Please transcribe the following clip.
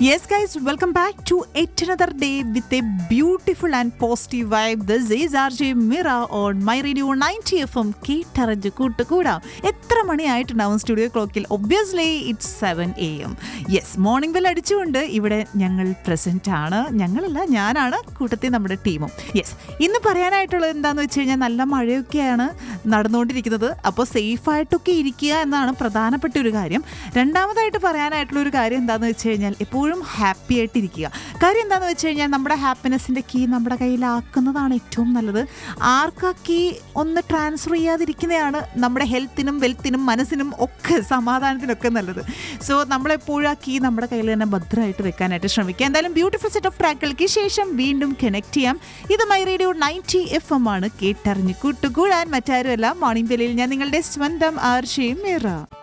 Yes, guys, welcome back to yet another day with a beautiful and positive vibe. This is RJ Mira on my radio 90 FM കേട്ടറിഞ്ഞ് കൂട്ടുകൂടാം എത്ര മണിയായിട്ടുണ്ടാവും studio ക്ലോക്കിൽ obviously it's seven A M yes morning bell അടിച്ചുകൊണ്ട് ഇവിടെ ഞങ്ങൾ present ആണ് ഞങ്ങളല്ല ഞാനാണ് കൂട്ടത്തിൽ നമ്മുടെ ടീമും യെസ് ഇന്ന് പറയാനായിട്ടുള്ളത് എന്താണെന്ന് വെച്ച് കഴിഞ്ഞാൽ നല്ല മഴയൊക്കെയാണ് നടന്നുകൊണ്ടിരിക്കുന്നത് അപ്പോൾ സേഫായിട്ടൊക്കെ ഇരിക്കുക എന്നാണ് പ്രധാനപ്പെട്ട ഒരു കാര്യം രണ്ടാമതായിട്ട് പറയാനായിട്ടുള്ള ഒരു കാര്യം എന്താണെന്ന് വെച്ച് കഴിഞ്ഞാൽ എപ്പോഴും ഹാപ്പി ആയിട്ടിരിക്കുക കാര്യം എന്താണെന്ന് വെച്ച് കഴിഞ്ഞാൽ നമ്മുടെ ഹാപ്പിനെസ്സിൻ്റെ കീ നമ്മുടെ കയ്യിലാക്കുന്നതാണ് ഏറ്റവും നല്ലത് ആർക്കാ കീ ഒന്ന് ട്രാൻസ്ഫർ ചെയ്യാതിരിക്കുന്നതാണ് നമ്മുടെ ഹെൽത്തിനും വെൽത്തിനും മനസ്സിനും ഒക്കെ സമാധാനത്തിനൊക്കെ നല്ലത് സോ നമ്മളെപ്പോഴും ആ കീ നമ്മുടെ കയ്യിൽ തന്നെ ഭദ്രമായിട്ട് വെക്കാനായിട്ട് ശ്രമിക്കുക എന്തായാലും ബ്യൂട്ടിഫുൾ സെറ്റ് ഓഫ് ട്രാക്കുകൾക്ക് ശേഷം വീണ്ടും കണക്ട് ചെയ്യാം ഇത് my radio ninety F M ആണ് കേട്ടറിഞ്ഞ് കൂട്ടുകൂടാൻ മറ്റാരുമല്ല മോർണിംഗ് വെളിയിൽ ഞാൻ നിങ്ങളുടെ സ്വന്തം ആർഷയും മിറ